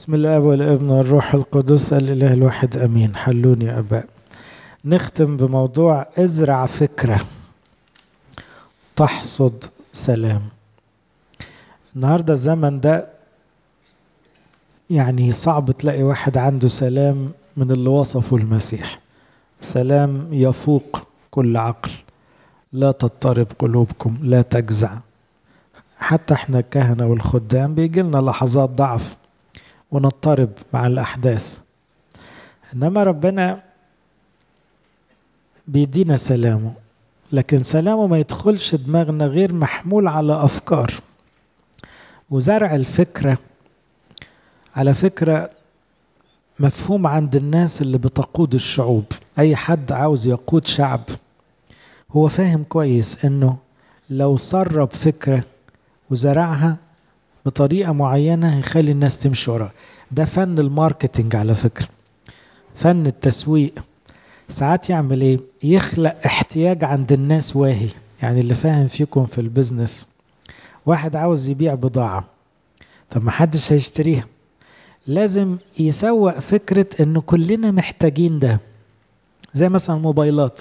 بسم الله والابن والروح القدس الاله الواحد امين حلوني يا اباء نختم بموضوع ازرع فكره تحصد سلام النهارده الزمن ده يعني صعب تلاقي واحد عنده سلام من اللي وصفه المسيح سلام يفوق كل عقل لا تضطرب قلوبكم لا تجزع حتى احنا الكهنة والخدام بيجي لنا لحظات ضعف ونضطرب مع الأحداث إنما ربنا بيدينا سلامه لكن سلامه ما يدخلش دماغنا غير محمول على أفكار وزرع الفكرة على فكرة مفهوم عند الناس اللي بتقود الشعوب أي حد عاوز يقود شعب هو فاهم كويس إنه لو سرب فكرة وزرعها بطريقة معينة هيخلي الناس تمشي وراه ده فن الماركتينج على فكرة فن التسويق ساعات يعمل ايه يخلق احتياج عند الناس واهي يعني اللي فاهم فيكم في البيزنس واحد عاوز يبيع بضاعة طب ما حدش هيشتريها لازم يسوق فكرة انه كلنا محتاجين ده زي مثلا موبايلات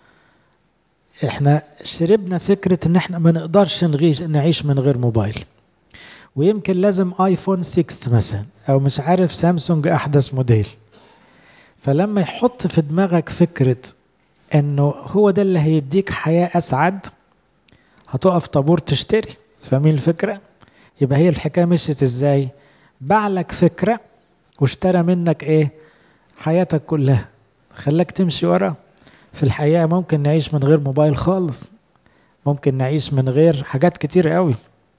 احنا شربنا فكرة ان احنا ما نقدرش نغيش نعيش من غير موبايل ويمكن لازم ايفون 6 مثلا او مش عارف سامسونج احدث موديل فلما يحط في دماغك فكرة انه هو ده اللي هيديك حياة اسعد هتقف طابور تشتري فاهمين الفكرة يبقى هي الحكاية مشيت ازاي باع لك فكرة واشترى منك ايه حياتك كلها خلاك تمشي ورا في الحقيقة ممكن نعيش من غير موبايل خالص ممكن نعيش من غير حاجات كتير قوي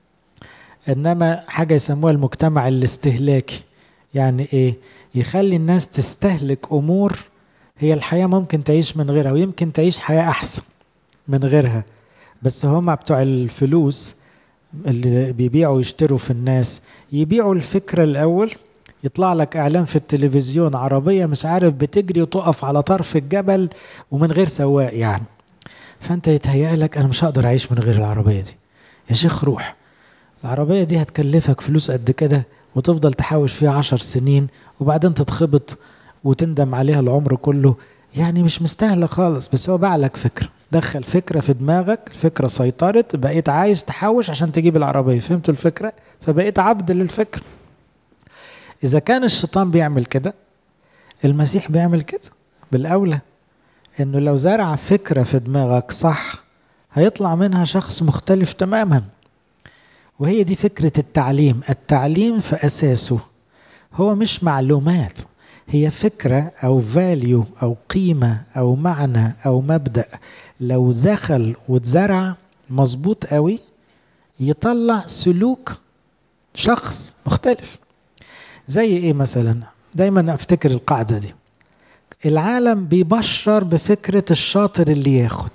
انما حاجة يسموها المجتمع الاستهلاكي يعني ايه يخلي الناس تستهلك امور هي الحياة ممكن تعيش من غيرها ويمكن تعيش حياة احسن من غيرها بس هما بتوع الفلوس اللي بيبيعوا يشتروا في الناس يبيعوا الفكرة الاول يطلع لك اعلان في التلفزيون عربية مش عارف بتجري وتقف على طرف الجبل ومن غير سواق يعني فانت يتهيأ لك انا مش هقدر اعيش من غير العربية دي يا شيخ روح العربية دي هتكلفك فلوس قد كده وتفضل تحوش فيها عشر سنين وبعدين تتخبط وتندم عليها العمر كله يعني مش مستاهلة خالص بس هو باع لك فكرة دخل فكرة في دماغك الفكرة سيطرت بقيت عايز تحوش عشان تجيب العربية فهمت الفكرة فبقيت عبد للفكرة إذا كان الشيطان بيعمل كده المسيح بيعمل كده بالأولى إنه لو زرع فكرة في دماغك صح هيطلع منها شخص مختلف تماما وهي دي فكرة التعليم التعليم في أساسه هو مش معلومات هي فكرة أو فاليو أو قيمة أو معنى أو مبدأ لو دخل واتزرع مظبوط قوي يطلع سلوك شخص مختلف زي ايه مثلا دايما افتكر القاعدة دي العالم بيبشر بفكرة الشاطر اللي ياخد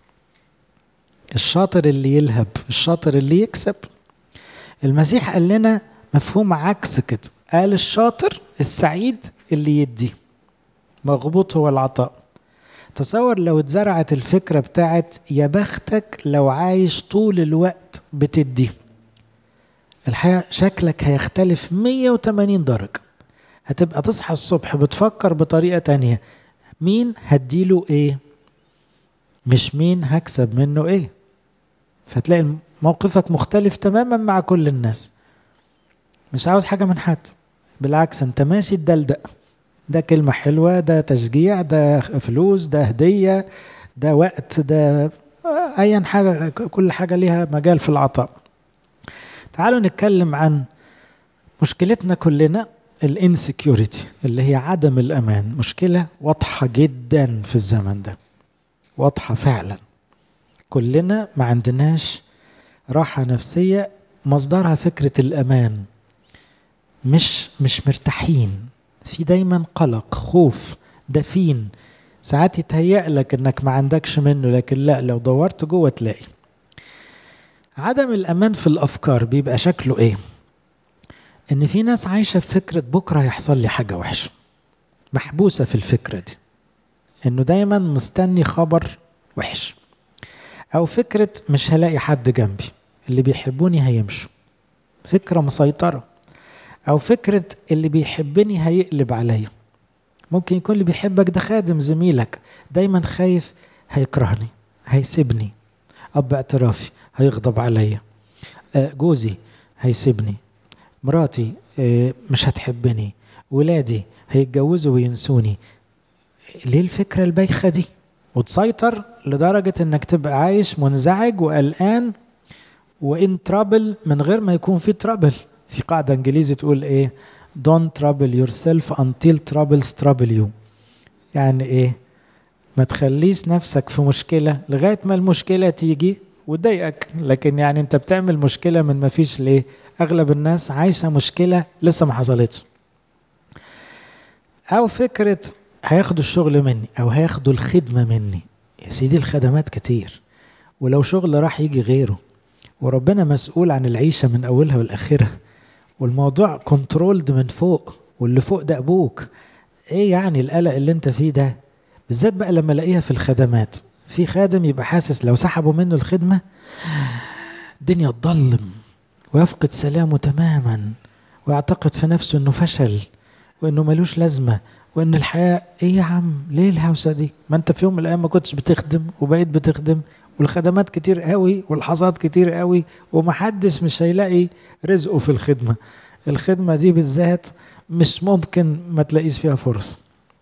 الشاطر اللي يلهب الشاطر اللي يكسب المسيح قال لنا مفهوم عكس كده قال الشاطر السعيد اللي يدي مغبوط هو العطاء تصور لو اتزرعت الفكرة بتاعت يا بختك لو عايش طول الوقت بتدي الحقيقة شكلك هيختلف 180 درجة هتبقى تصحى الصبح بتفكر بطريقة تانية مين هديله ايه مش مين هكسب منه ايه فتلاقي موقفك مختلف تماما مع كل الناس مش عاوز حاجة من حد بالعكس انت ماشي تدلدق ده كلمة حلوة ده تشجيع ده فلوس ده هدية ده وقت ده ايا حاجة كل حاجة ليها مجال في العطاء تعالوا نتكلم عن مشكلتنا كلنا الانسكيورتي اللي هي عدم الامان مشكلة واضحة جدا في الزمن ده واضحة فعلا كلنا ما عندناش راحة نفسية مصدرها فكرة الأمان مش مش مرتاحين في دايما قلق خوف دفين ساعات يتهيأ لك انك ما عندكش منه لكن لا لو دورت جوه تلاقي عدم الأمان في الأفكار بيبقى شكله إيه؟ إن في ناس عايشة بفكرة بكرة هيحصل لي حاجة وحشة محبوسة في الفكرة دي إنه دايما مستني خبر وحش أو فكرة مش هلاقي حد جنبي اللي بيحبوني هيمشوا فكرة مسيطرة او فكره اللي بيحبني هيقلب عليا ممكن يكون اللي بيحبك ده خادم زميلك دايما خايف هيكرهني هيسيبني اب اعترافي هيغضب عليا جوزي هيسيبني مراتي مش هتحبني ولادي هيتجوزوا وينسوني ليه الفكرة البايخة دي وتسيطر لدرجة انك تبقى عايش منزعج وقلقان وان ترابل من غير ما يكون في ترابل في قاعدة انجليزي تقول ايه don't trouble yourself until troubles trouble you يعني ايه ما تخليش نفسك في مشكلة لغاية ما المشكلة تيجي وتضايقك لكن يعني انت بتعمل مشكلة من ما فيش ليه اغلب الناس عايشة مشكلة لسه ما حصلتش او فكرة هياخدوا الشغل مني او هياخدوا الخدمة مني يا سيدي الخدمات كتير ولو شغل راح يجي غيره وربنا مسؤول عن العيشة من اولها والاخرها والموضوع كنترولد من فوق واللي فوق ده ابوك ايه يعني القلق اللي انت فيه ده بالذات بقى لما الاقيها في الخدمات في خادم يبقى حاسس لو سحبوا منه الخدمة الدنيا تضلم ويفقد سلامه تماما ويعتقد في نفسه انه فشل وانه ملوش لازمة وان الحياة ايه يا عم ليه الهوسة دي ما انت في يوم من الايام ما كنتش بتخدم وبقيت بتخدم والخدمات كتير قوي والحظات كتير قوي ومحدش مش هيلاقي رزقه في الخدمة الخدمة دي بالذات مش ممكن ما تلاقيش فيها فرص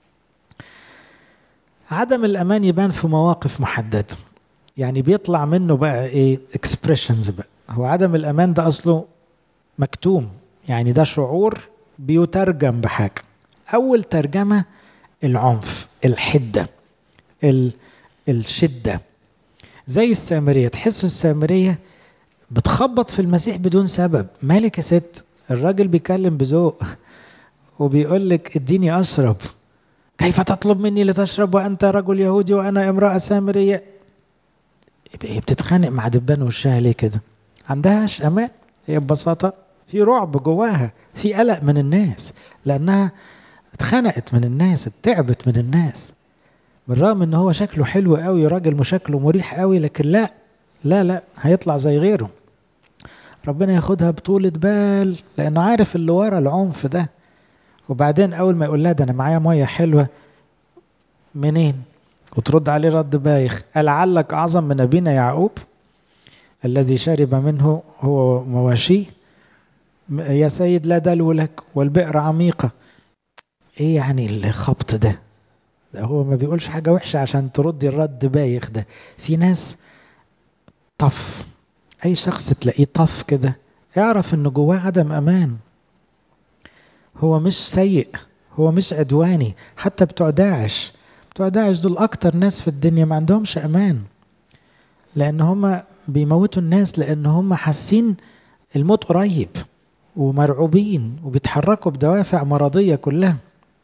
عدم الامان يبان في مواقف محدده يعني بيطلع منه بقى ايه اكسبريشنز بقى هو عدم الامان ده اصله مكتوم يعني ده شعور بيترجم بحاجه اول ترجمه العنف الحده ال الشده زي السامريه تحسوا السامريه بتخبط في المسيح بدون سبب مالك يا ست الراجل بيكلم بذوق وبيقول لك اديني اشرب كيف تطلب مني لتشرب وانت رجل يهودي وانا امراه سامريه هي بتتخانق مع دبان وشها ليه كده عندهاش امان هي ببساطه في رعب جواها في قلق من الناس لانها اتخنقت من الناس اتعبت من الناس بالرغم ان هو شكله حلو قوي راجل وشكله مريح قوي لكن لا لا لا هيطلع زي غيره ربنا ياخدها بطولة بال لانه عارف اللي ورا العنف ده وبعدين اول ما يقول لها ده انا معايا ميه حلوه منين وترد عليه رد بايخ لعلك اعظم من ابينا يعقوب الذي شرب منه هو مواشيه يا سيد لا دلو لك والبئر عميقه ايه يعني الخبط ده ده هو ما بيقولش حاجه وحشه عشان تردي الرد بايخ ده في ناس طف اي شخص تلاقيه طف كده اعرف ان جواه عدم امان هو مش سيء هو مش عدواني حتى بتوع داعش بتوع داعش دول اكتر ناس في الدنيا ما عندهمش امان لان هم بيموتوا الناس لان هم حاسين الموت قريب ومرعوبين وبيتحركوا بدوافع مرضية كلها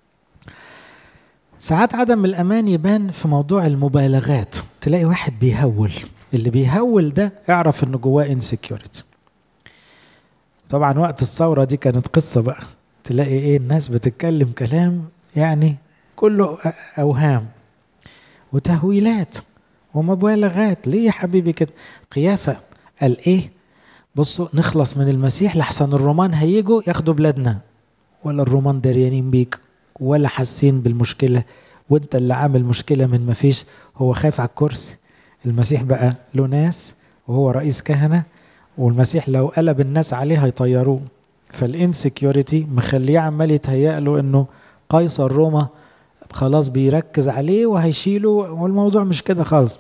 ساعات عدم الأمان يبان في موضوع المبالغات تلاقي واحد بيهول اللي بيهول ده اعرف انه جواه انسكيورتي طبعا وقت الثورة دي كانت قصة بقى تلاقي ايه الناس بتتكلم كلام يعني كله اوهام وتهويلات ومبالغات ليه يا حبيبي كده قيافة قال ايه بصوا نخلص من المسيح لحسن الرومان هيجوا ياخدوا بلادنا ولا الرومان دريانين بيك ولا حاسين بالمشكلة وانت اللي عامل مشكلة من ما فيش هو خايف على الكرسي المسيح بقى له ناس وهو رئيس كهنة والمسيح لو قلب الناس عليه هيطيروه فالانسكيورتي مخليه عمال يتهيأ له انه قيصر روما خلاص بيركز عليه وهيشيله والموضوع مش كده خالص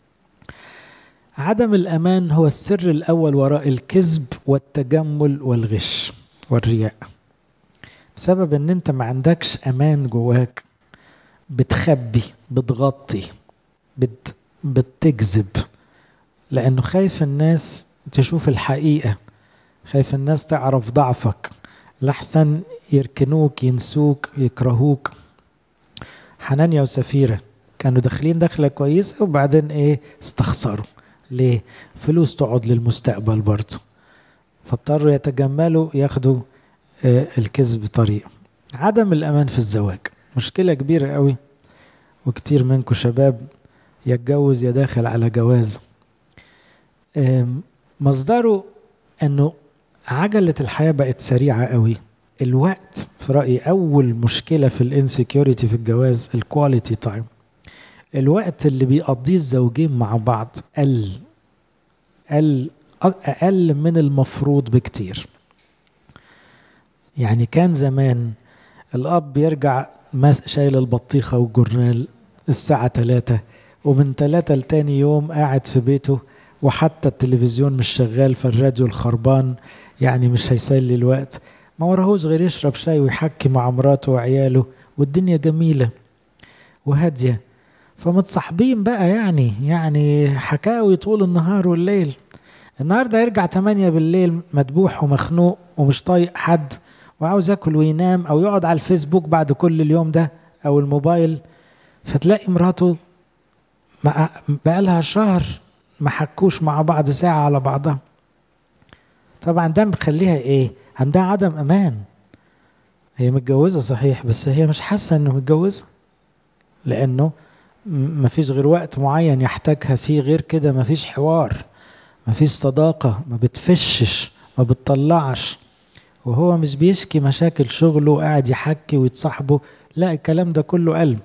عدم الامان هو السر الاول وراء الكذب والتجمل والغش والرياء بسبب ان انت ما عندكش امان جواك بتخبي بتغطي بت بتكذب لانه خايف الناس تشوف الحقيقه خايف الناس تعرف ضعفك لحسن يركنوك ينسوك يكرهوك حنانيا وسفيرة كانوا داخلين دخلة كويسة وبعدين ايه استخسروا ليه فلوس تقعد للمستقبل برضه فاضطروا يتجملوا ياخدوا آه الكذب طريق عدم الامان في الزواج مشكلة كبيرة قوي وكتير منكم شباب يتجوز يا داخل على جواز مصدره انه عجلة الحياة بقت سريعة قوي الوقت في رأيي أول مشكلة في الانسكيورتي في الجواز الكواليتي تايم الوقت اللي بيقضيه الزوجين مع بعض قل قل أقل من المفروض بكتير يعني كان زمان الأب بيرجع شايل البطيخة والجورنال الساعة 3 ومن 3 لتاني يوم قاعد في بيته وحتى التلفزيون مش شغال فالراديو الخربان يعني مش هيسلي الوقت ما وراهوش غير يشرب شاي ويحكي مع مراته وعياله والدنيا جميلة وهادية فمتصاحبين بقى يعني يعني حكاوي طول النهار والليل النهارده يرجع 8 بالليل مدبوح ومخنوق ومش طايق حد وعاوز ياكل وينام او يقعد على الفيسبوك بعد كل اليوم ده او الموبايل فتلاقي مراته بقالها شهر ما حكوش مع بعض ساعة على بعضها طبعا ده مخليها ايه عندها عدم امان هي متجوزة صحيح بس هي مش حاسة انه متجوزة لانه مفيش غير وقت معين يحتاجها فيه غير كده مفيش حوار مفيش صداقة ما بتفشش ما بتطلعش وهو مش بيشكي مشاكل شغله وقاعد يحكي ويتصاحبه لا الكلام ده كله قلب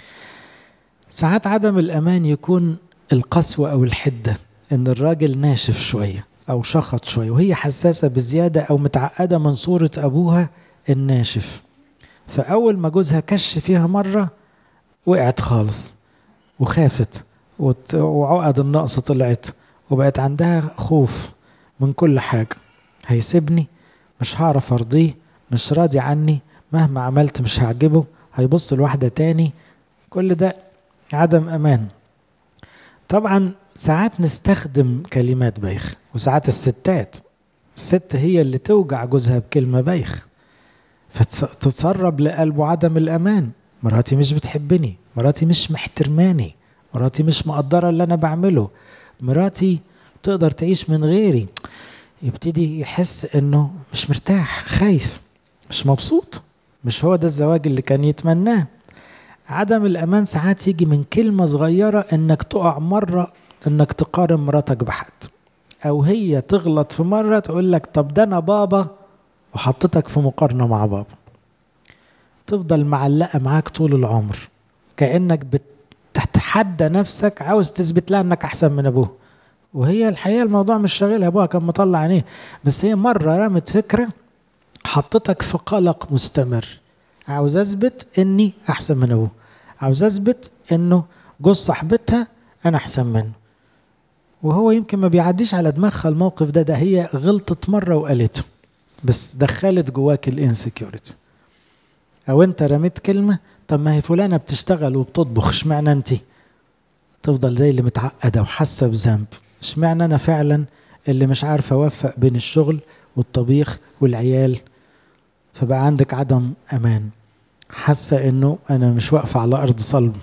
ساعات عدم الأمان يكون القسوة أو الحدة إن الراجل ناشف شوية أو شخط شوية وهي حساسة بزيادة أو متعقدة من صورة أبوها الناشف فأول ما جوزها كش فيها مرة وقعت خالص وخافت وعقد النقص طلعت وبقت عندها خوف من كل حاجة هيسيبني مش هعرف ارضيه مش راضي عني مهما عملت مش هعجبه هيبص لواحدة تاني كل ده عدم امان طبعا ساعات نستخدم كلمات بايخ وساعات الستات الست هي اللي توجع جوزها بكلمة بايخ فتتسرب لقلبه عدم الأمان مراتي مش بتحبني مراتي مش محترماني مراتي مش مقدرة اللي أنا بعمله مراتي تقدر تعيش من غيري يبتدي يحس انه مش مرتاح خايف مش مبسوط مش هو ده الزواج اللي كان يتمناه عدم الامان ساعات يجي من كلمه صغيره انك تقع مره انك تقارن مراتك بحد او هي تغلط في مره تقول لك طب ده انا بابا وحطتك في مقارنه مع بابا تفضل معلقه معاك طول العمر كانك بتتحدى نفسك عاوز تثبت لها انك احسن من ابوه وهي الحقيقه الموضوع مش شاغلها ابوها كان مطلع عينيه بس هي مره رمت فكره حطتك في قلق مستمر عاوز اثبت اني احسن من ابوه عاوز اثبت انه جوز صاحبتها انا احسن منه وهو يمكن ما بيعديش على دماغها الموقف ده ده هي غلطت مره وقالته بس دخلت جواك الانسكيورتي او انت رميت كلمه طب ما هي فلانه بتشتغل وبتطبخ اشمعنى انت تفضل زي اللي متعقده وحاسه بذنب اشمعنى انا فعلا اللي مش عارفه اوفق بين الشغل والطبيخ والعيال فبقى عندك عدم امان حاسه انه انا مش واقفه على ارض صلب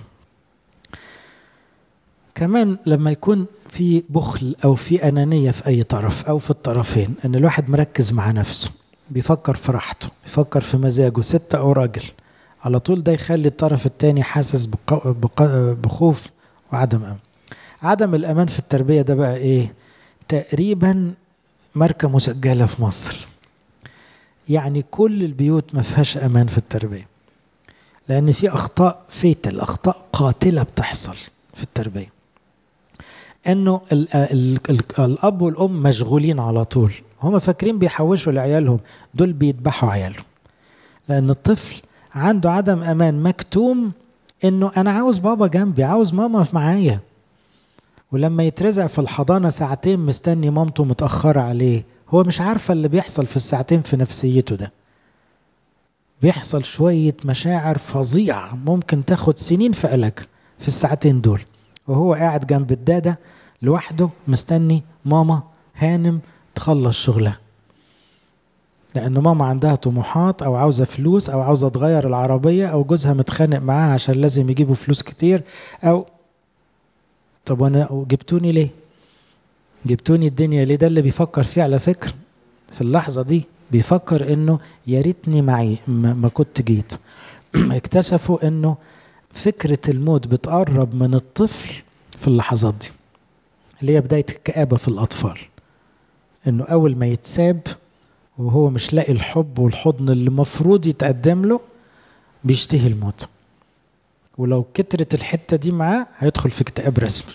كمان لما يكون في بخل او في انانيه في اي طرف او في الطرفين ان الواحد مركز مع نفسه بيفكر في راحته بيفكر في مزاجه ست او راجل على طول ده يخلي الطرف التاني حاسس بق... بق... بخوف وعدم امان عدم الامان في التربيه ده بقى ايه تقريبا ماركه مسجله في مصر يعني كل البيوت ما فيهاش امان في التربيه لان في اخطاء فيتل اخطاء قاتله بتحصل في التربيه انه ال ال ال الاب والام مشغولين على طول هم فاكرين بيحوشوا لعيالهم دول بيذبحوا عيالهم لان الطفل عنده عدم امان مكتوم انه انا عاوز بابا جنبي عاوز ماما معايا ولما يترزع في الحضانة ساعتين مستني مامته متأخرة عليه هو مش عارفة اللي بيحصل في الساعتين في نفسيته ده بيحصل شوية مشاعر فظيعة ممكن تاخد سنين في علاج في الساعتين دول وهو قاعد جنب الدادة لوحده مستني ماما هانم تخلص شغلها لأن ماما عندها طموحات أو عاوزة فلوس أو عاوزة تغير العربية أو جوزها متخانق معاها عشان لازم يجيبوا فلوس كتير أو طب وأنا جبتوني ليه؟ جبتوني الدنيا ليه؟ ده اللي بيفكر فيه على فكرة في اللحظة دي بيفكر إنه يا ريتني معي ما كنت جيت اكتشفوا إنه فكرة الموت بتقرب من الطفل في اللحظات دي اللي هي بداية الكآبة في الأطفال إنه أول ما يتساب وهو مش لاقي الحب والحضن اللي المفروض يتقدم له بيشتهي الموت ولو كترت الحتة دي معاه هيدخل في اكتئاب رسمي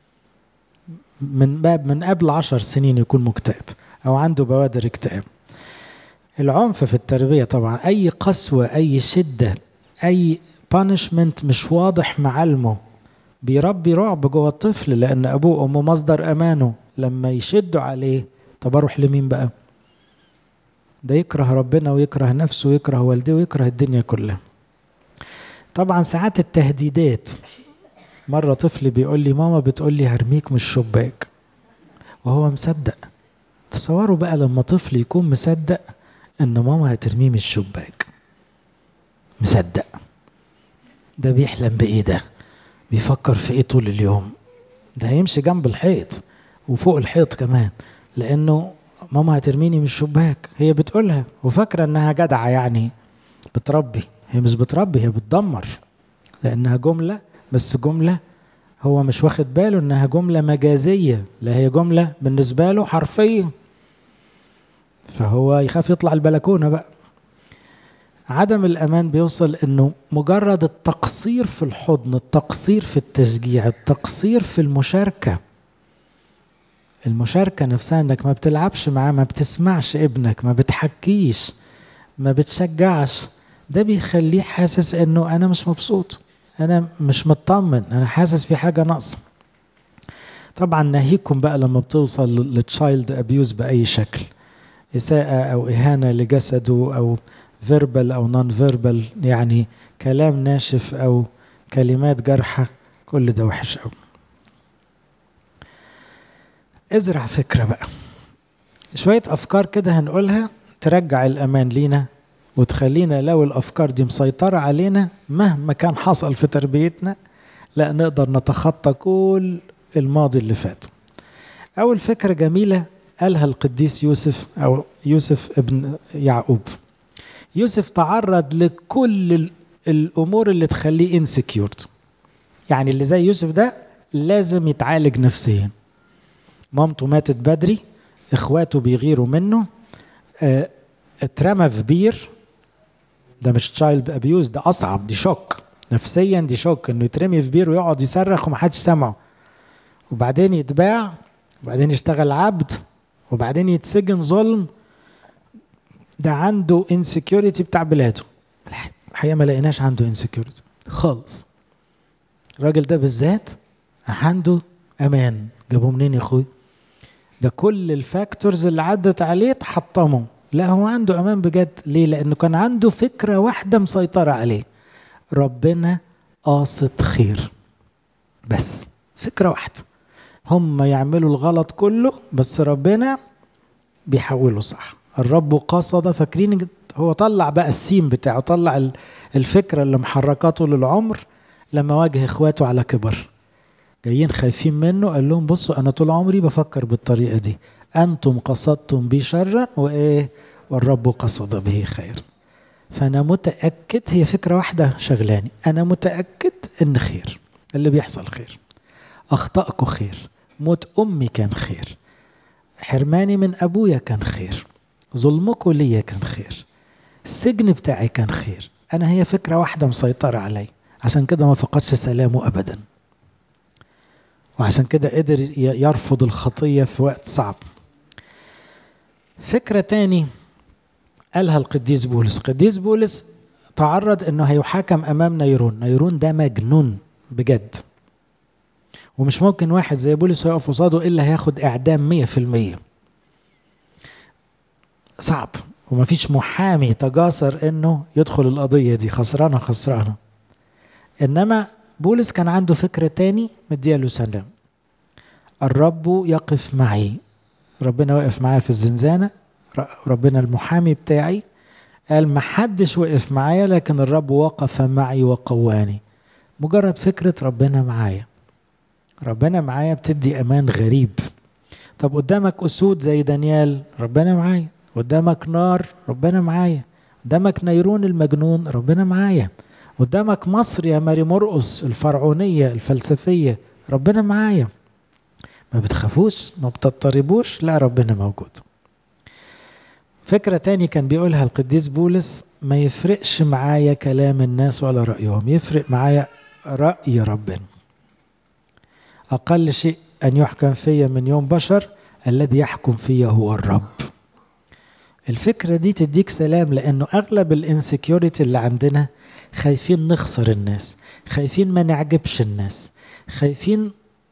من باب من قبل عشر سنين يكون مكتئب أو عنده بوادر اكتئاب العنف في التربية طبعا أي قسوة أي شدة أي بانشمنت مش واضح معلمه بيربي رعب جوه الطفل لأن أبوه وأمه مصدر أمانه لما يشدوا عليه طب أروح لمين بقى؟ ده يكره ربنا ويكره نفسه ويكره والديه ويكره الدنيا كلها طبعا ساعات التهديدات مرة طفل بيقول لي ماما بتقول لي هرميك من الشباك وهو مصدق تصوروا بقى لما طفل يكون مصدق ان ماما هترميه من الشباك مصدق ده بيحلم بايه ده بيفكر في ايه طول اليوم ده هيمشي جنب الحيط وفوق الحيط كمان لانه ماما هترميني من الشباك هي بتقولها وفاكره انها جدعه يعني بتربي هي مش بتربي هي بتدمر لانها جمله بس جمله هو مش واخد باله انها جمله مجازيه لا هي جمله بالنسبه له حرفيه فهو يخاف يطلع البلكونه بقى عدم الامان بيوصل انه مجرد التقصير في الحضن التقصير في التشجيع التقصير في المشاركه المشاركه نفسها انك ما بتلعبش معاه ما بتسمعش ابنك ما بتحكيش ما بتشجعش ده بيخليه حاسس انه انا مش مبسوط انا مش مطمن انا حاسس في حاجه ناقصه طبعا ناهيكم بقى لما بتوصل للتشايلد ابيوز باي شكل اساءه او اهانه لجسده او فيربال او نون فيربال يعني كلام ناشف او كلمات جارحه كل ده وحش قوي ازرع فكره بقى شويه افكار كده هنقولها ترجع الامان لينا وتخلينا لو الافكار دي مسيطره علينا مهما كان حصل في تربيتنا لا نقدر نتخطى كل الماضي اللي فات اول فكره جميله قالها القديس يوسف او يوسف ابن يعقوب يوسف تعرض لكل الامور اللي تخليه انسكيورد يعني اللي زي يوسف ده لازم يتعالج نفسيا مامته ماتت بدري اخواته بيغيروا منه اه اترمى في بير ده مش تشايلد ابيوز ده اصعب دي شوك نفسيا دي شوك انه يترمي في بير ويقعد يصرخ ومحدش سامعه وبعدين يتباع وبعدين يشتغل عبد وبعدين يتسجن ظلم ده عنده انسكيورتي بتاع بلاده الحقيقه ما لقيناش عنده انسكيورتي خالص الراجل ده بالذات عنده امان جابوه منين يا اخوي ده كل الفاكتورز اللي عدت عليه تحطموا لا هو عنده امان بجد ليه لانه كان عنده فكره واحده مسيطره عليه ربنا قاصد خير بس فكره واحده هم يعملوا الغلط كله بس ربنا بيحوله صح الرب قصد فاكرين هو طلع بقى السيم بتاعه طلع الفكره اللي محركاته للعمر لما واجه اخواته على كبر جايين خايفين منه قال لهم بصوا انا طول عمري بفكر بالطريقه دي انتم قصدتم بي شرا وايه والرب قصد به خير فانا متاكد هي فكره واحده شغلاني انا متاكد ان خير اللي بيحصل خير اخطائكم خير موت امي كان خير حرماني من ابويا كان خير ظلمكم ليا كان خير السجن بتاعي كان خير انا هي فكره واحده مسيطره علي عشان كده ما فقدش سلامه ابدا وعشان كده قدر يرفض الخطيه في وقت صعب فكره تاني قالها القديس بولس القديس بولس تعرض انه هيحاكم امام نيرون نيرون ده مجنون بجد ومش ممكن واحد زي بولس يقف قصاده الا هياخد اعدام مية في المية صعب ومفيش محامي تجاسر انه يدخل القضية دي خسرانة خسرانة انما بولس كان عنده فكرة تاني مدياله سلام الرب يقف معي ربنا واقف معايا في الزنزانة ربنا المحامي بتاعي قال ما حدش وقف معايا لكن الرب وقف معي وقواني مجرد فكرة ربنا معايا ربنا معايا بتدي امان غريب طب قدامك اسود زي دانيال ربنا معايا قدامك نار ربنا معايا قدامك نيرون المجنون ربنا معايا قدامك مصر يا ماري مرقص الفرعونية الفلسفية ربنا معايا ما بتخافوش ما بتضطربوش لا ربنا موجود فكرة تاني كان بيقولها القديس بولس ما يفرقش معايا كلام الناس ولا رأيهم يفرق معايا رأي ربنا أقل شيء أن يحكم فيا من يوم بشر الذي يحكم فيا هو الرب الفكرة دي تديك سلام لأنه أغلب الانسكيورتي اللي عندنا خايفين نخسر الناس خايفين ما نعجبش الناس خايفين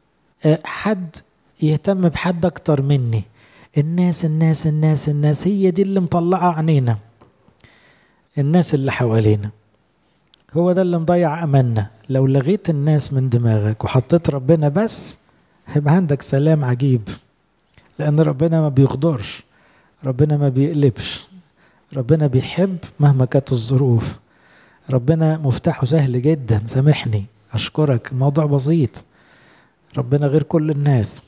حد يهتم بحد أكتر مني الناس الناس الناس الناس هي دي اللي مطلعة عينينا الناس اللي حوالينا هو ده اللي مضيع أملنا لو لغيت الناس من دماغك وحطيت ربنا بس هيبقى عندك سلام عجيب لأن ربنا ما بيغدرش ربنا ما بيقلبش ربنا بيحب مهما كانت الظروف ربنا مفتاحه سهل جدا سامحني أشكرك الموضوع بسيط ربنا غير كل الناس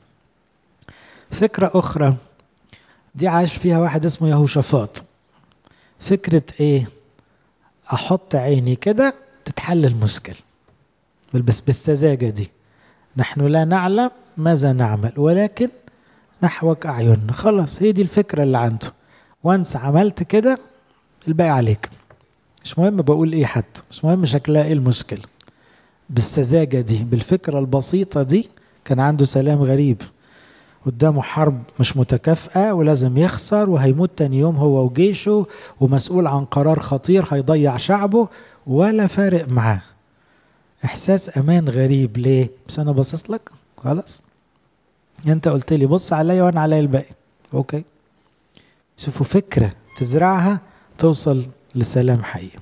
فكرة أخرى دي عاش فيها واحد اسمه يهوشافاط فكرة إيه أحط عيني كده تتحل المشكلة بس بالسذاجة دي نحن لا نعلم ماذا نعمل ولكن نحوك أعيننا خلاص هي دي الفكرة اللي عنده وانس عملت كده الباقي عليك مش مهم بقول ايه حتى مش مهم شكلها ايه المشكلة بالسذاجة دي بالفكرة البسيطة دي كان عنده سلام غريب قدامه حرب مش متكافئة ولازم يخسر وهيموت تاني يوم هو وجيشه ومسؤول عن قرار خطير هيضيع شعبه ولا فارق معاه احساس امان غريب ليه بس انا باصص لك خلاص انت قلت لي بص عليا وانا عليا الباقي اوكي شوفوا فكره تزرعها توصل لسلام حقيقي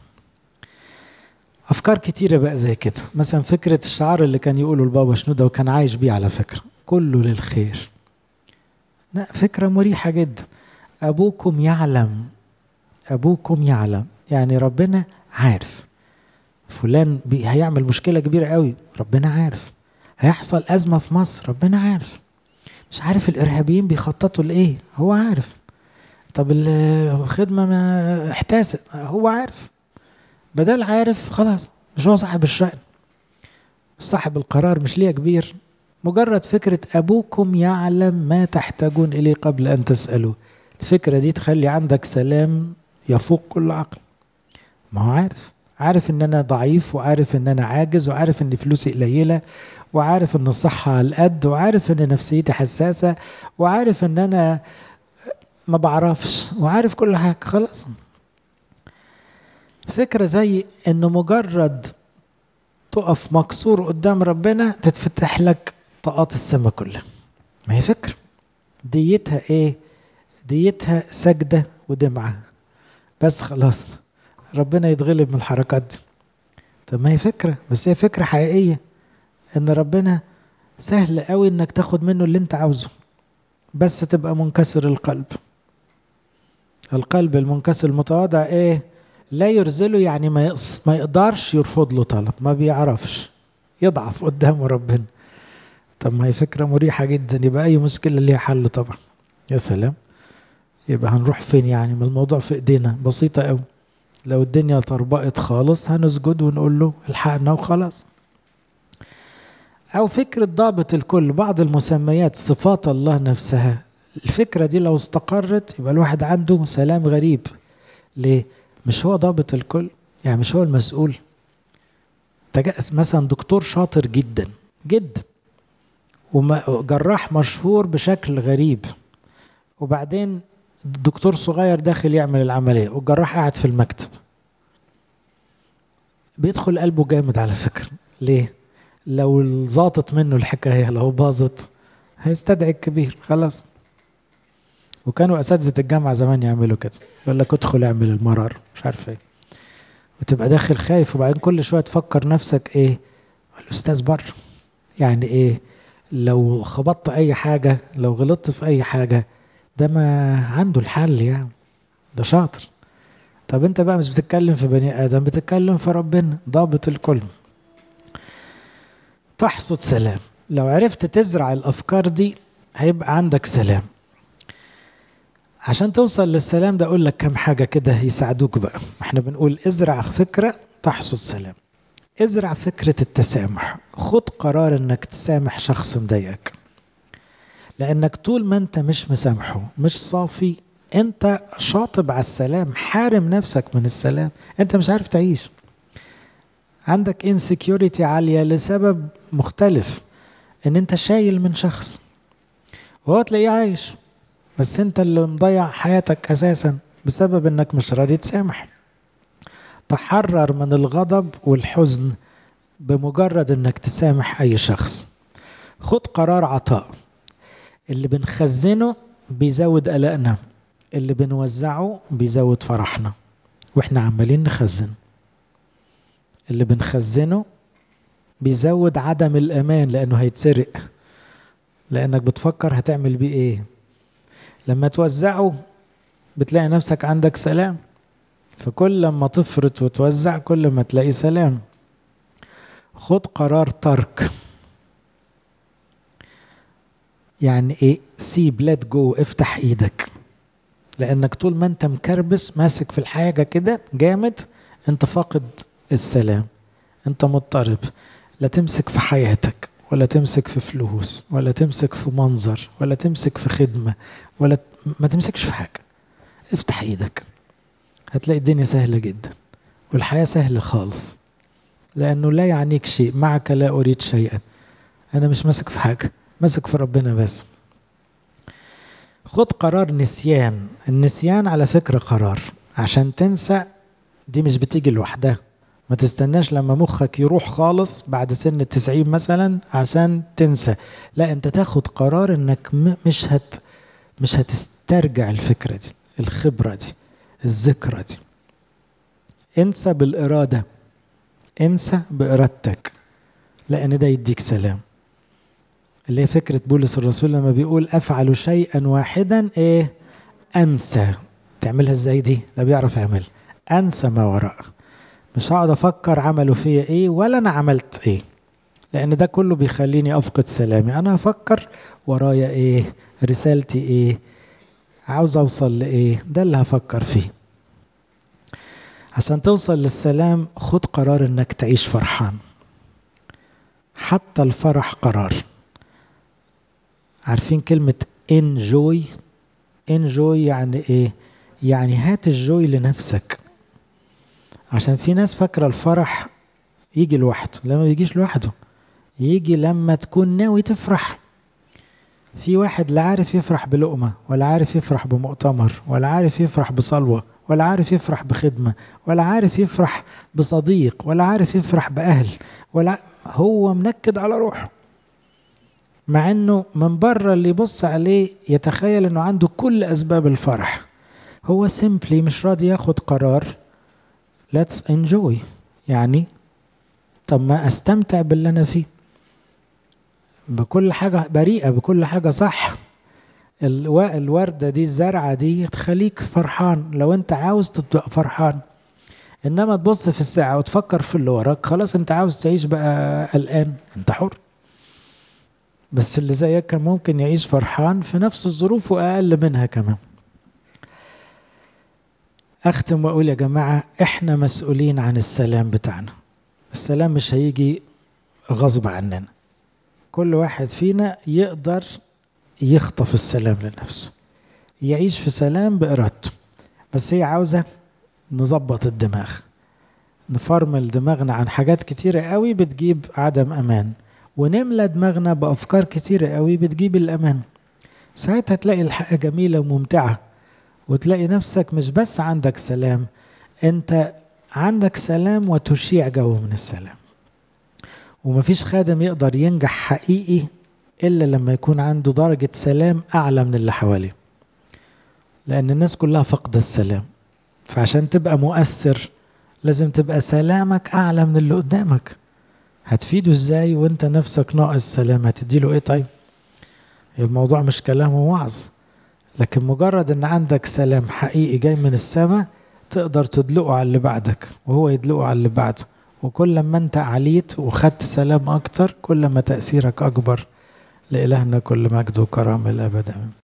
افكار كتيره بقى زي كده مثلا فكره الشعار اللي كان يقوله البابا شنوده وكان عايش بيه على فكره كله للخير لا فكره مريحه جدا ابوكم يعلم ابوكم يعلم يعني ربنا عارف فلان بي هيعمل مشكله كبيره قوي ربنا عارف هيحصل ازمه في مصر ربنا عارف مش عارف الارهابيين بيخططوا لايه هو عارف طب الخدمه ما احتاست هو عارف بدل عارف خلاص مش هو صاحب الشأن صاحب القرار مش ليه كبير مجرد فكرة أبوكم يعلم ما تحتاجون إليه قبل أن تسألوا الفكرة دي تخلي عندك سلام يفوق كل عقل ما هو عارف عارف ان انا ضعيف وعارف ان انا عاجز وعارف ان فلوسي قليله وعارف ان الصحه على القد وعارف ان نفسيتي حساسه وعارف ان انا ما بعرفش وعارف كل حاجه خلاص فكره زي انه مجرد تقف مكسور قدام ربنا تتفتح لك طاقات السماء كلها ما هي فكره ديتها ايه ديتها سجده ودمعه بس خلاص ربنا يتغلب من الحركات دي طب ما هي فكرة بس هي فكرة حقيقية ان ربنا سهل قوي انك تاخد منه اللي انت عاوزه بس تبقى منكسر القلب القلب المنكسر المتواضع ايه لا يرزله يعني ما يقص ما يقدرش يرفض له طلب ما بيعرفش يضعف قدامه ربنا طب ما هي فكرة مريحة جدا يبقى أي مشكلة ليها حل طبعا يا سلام يبقى هنروح فين يعني ما الموضوع في ايدينا بسيطة قوي لو الدنيا طربقت خالص هنسجد ونقول له الحقنا وخلاص أو فكرة ضابط الكل بعض المسميات صفات الله نفسها الفكرة دي لو استقرت يبقى الواحد عنده سلام غريب ليه؟ مش هو ضابط الكل يعني مش هو المسؤول مثلا دكتور شاطر جدا جدا وجراح مشهور بشكل غريب وبعدين دكتور صغير داخل يعمل العملية والجراح قاعد في المكتب بيدخل قلبه جامد على فكرة ليه؟ لو ظاطت منه الحكاية لو باظت هيستدعي الكبير خلاص وكانوا أساتذة الجامعة زمان يعملوا كده يقول لك ادخل اعمل المرار مش عارف ايه وتبقى داخل خايف وبعدين كل شوية تفكر نفسك ايه الأستاذ بره يعني ايه لو خبطت أي حاجة لو غلطت في أي حاجة ده ما عنده الحل يعني ده شاطر طب انت بقى مش بتتكلم في بني ادم بتتكلم في ربنا ضابط الكل تحصد سلام لو عرفت تزرع الافكار دي هيبقى عندك سلام عشان توصل للسلام ده اقول لك كم حاجه كده يساعدوك بقى احنا بنقول ازرع فكره تحصد سلام ازرع فكره التسامح خد قرار انك تسامح شخص مضايقك لانك طول ما انت مش مسامحه مش صافي انت شاطب على السلام حارم نفسك من السلام انت مش عارف تعيش عندك انسكيورتي عالية لسبب مختلف ان انت شايل من شخص وهو تلاقيه عايش بس انت اللي مضيع حياتك اساسا بسبب انك مش راضي تسامح تحرر من الغضب والحزن بمجرد انك تسامح اي شخص خد قرار عطاء اللي بنخزنه بيزود قلقنا اللي بنوزعه بيزود فرحنا واحنا عمالين نخزن اللي بنخزنه بيزود عدم الامان لانه هيتسرق لانك بتفكر هتعمل بيه ايه لما توزعه بتلاقي نفسك عندك سلام فكل ما تفرط وتوزع كل ما تلاقي سلام خد قرار ترك يعني ايه سيب ليت جو افتح ايدك لانك طول ما انت مكربس ماسك في الحاجه كده جامد انت فاقد السلام انت مضطرب لا تمسك في حياتك ولا تمسك في فلوس ولا تمسك في منظر ولا تمسك في خدمه ولا ما تمسكش في حاجه افتح ايدك هتلاقي الدنيا سهله جدا والحياه سهله خالص لانه لا يعنيك شيء معك لا اريد شيئا انا مش ماسك في حاجه ماسك في ربنا بس خد قرار نسيان النسيان على فكرة قرار عشان تنسى دي مش بتيجي لوحدها ما تستناش لما مخك يروح خالص بعد سن التسعين مثلا عشان تنسى لا انت تاخد قرار انك مش هت مش هتسترجع الفكرة دي الخبرة دي الذكرى دي انسى بالإرادة انسى بإرادتك لأن ده يديك سلام اللي هي فكرة بولس الرسول لما بيقول أفعل شيئا واحدا إيه أنسى تعملها إزاي دي لا بيعرف يعمل أنسى ما وراء مش هقعد أفكر عملوا فيا إيه ولا أنا عملت إيه لأن ده كله بيخليني أفقد سلامي أنا هفكر ورايا إيه رسالتي إيه عاوز أوصل لإيه ده اللي هفكر فيه عشان توصل للسلام خد قرار إنك تعيش فرحان حتى الفرح قرار عارفين كلمة انجوي انجوي يعني ايه يعني هات الجوي لنفسك عشان في ناس فاكرة الفرح يجي لوحده لما بيجيش لوحده يجي لما تكون ناوي تفرح في واحد لا عارف يفرح بلقمة ولا عارف يفرح بمؤتمر ولا عارف يفرح بصلوة ولا عارف يفرح بخدمة ولا عارف يفرح بصديق ولا عارف يفرح بأهل ولا هو منكد على روحه مع انه من بره اللي يبص عليه يتخيل انه عنده كل اسباب الفرح هو سيمبلي مش راضي ياخد قرار let's enjoy يعني طب ما استمتع باللي انا فيه بكل حاجة بريئة بكل حاجة صح الوردة دي الزرعة دي تخليك فرحان لو انت عاوز تبقى فرحان انما تبص في الساعة وتفكر في اللي وراك خلاص انت عاوز تعيش بقى قلقان انت حر بس اللي زيك كان ممكن يعيش فرحان في نفس الظروف واقل منها كمان اختم واقول يا جماعه احنا مسؤولين عن السلام بتاعنا السلام مش هيجي غصب عننا كل واحد فينا يقدر يخطف السلام لنفسه يعيش في سلام بإرادته بس هي عاوزة نظبط الدماغ نفرمل دماغنا عن حاجات كتيرة قوي بتجيب عدم أمان ونملى دماغنا بأفكار كتيرة قوي بتجيب الأمان ساعتها تلاقي الحياة جميلة وممتعة وتلاقي نفسك مش بس عندك سلام انت عندك سلام وتشيع جو من السلام ومفيش خادم يقدر ينجح حقيقي إلا لما يكون عنده درجة سلام أعلى من اللي حواليه لأن الناس كلها فقد السلام فعشان تبقى مؤثر لازم تبقى سلامك أعلى من اللي قدامك هتفيده ازاي وانت نفسك ناقص سلام هتديله ايه طيب الموضوع مش كلام ووعظ لكن مجرد ان عندك سلام حقيقي جاي من السماء تقدر تدلقه على اللي بعدك وهو يدلقه على اللي بعده وكل ما انت عليت وخدت سلام اكتر كل ما تأثيرك اكبر لإلهنا كل مجد وكرامة الأبد آمين